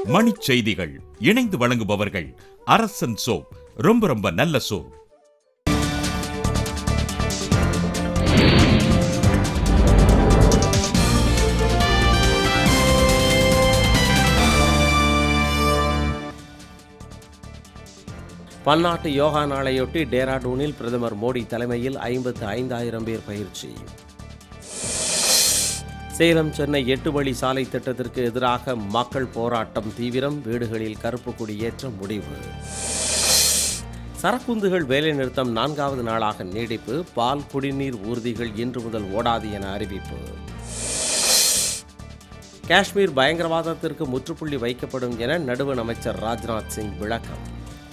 மணிச் செய்திகள் இணைந்து வழங்குபவர்கள் அரசன் சோப் ரொம்ப ரொம்ப நல்ல சோப் பன்னாட்டு யோகா நாளையொட்டி டேராடூனில் பிரதமர் மோடி தலைமையில் ஐம்பத்து ஐந்தாயிரம் பேர் பயிற்சி சேலம் சென்னை எட்டு வழி சாலை திட்டத்திற்கு எதிராக மக்கள் போராட்டம் தீவிரம் வீடுகளில் கருப்பு கொடி ஏற்ற முடிவு சரக்குந்துகள் வேலைநிறுத்தம் நான்காவது நாளாக நீடிப்பு பால் குடிநீர் ஊர்திகள் இன்று முதல் ஓடாது என அறிவிப்பு காஷ்மீர் பயங்கரவாதத்திற்கு முற்றுப்புள்ளி வைக்கப்படும் என நடுவண் அமைச்சர் ராஜ்நாத் சிங் விளக்கம்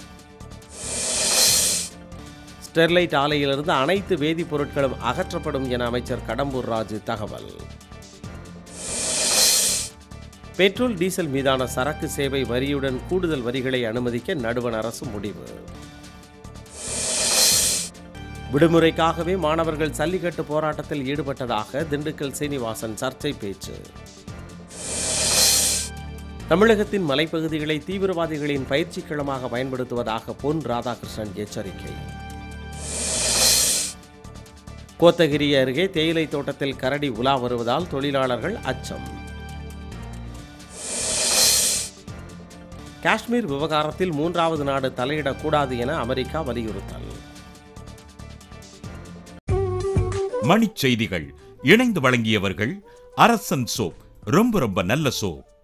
ஸ்டெர்லைட் ஆலையிலிருந்து அனைத்து வேதிப்பொருட்களும் அகற்றப்படும் என அமைச்சர் கடம்பூர் ராஜு தகவல் பெட்ரோல் டீசல் மீதான சரக்கு சேவை வரியுடன் கூடுதல் வரிகளை அனுமதிக்க நடுவண் அரசு முடிவு விடுமுறைக்காகவே மாணவர்கள் சல்லிக்கட்டு போராட்டத்தில் ஈடுபட்டதாக திண்டுக்கல் சீனிவாசன் சர்ச்சை பேச்சு தமிழகத்தின் மலைப்பகுதிகளை தீவிரவாதிகளின் பயிற்சி களமாக பயன்படுத்துவதாக பொன் ராதாகிருஷ்ணன் எச்சரிக்கை கோத்தகிரி அருகே தேயிலை தோட்டத்தில் கரடி உலா வருவதால் தொழிலாளர்கள் அச்சம் காஷ்மீர் விவகாரத்தில் மூன்றாவது நாடு தலையிடக்கூடாது என அமெரிக்கா வலியுறுத்தல் மணிச் செய்திகள் இணைந்து வழங்கியவர்கள் அரசன் சோப் ரொம்ப ரொம்ப நல்ல சோப்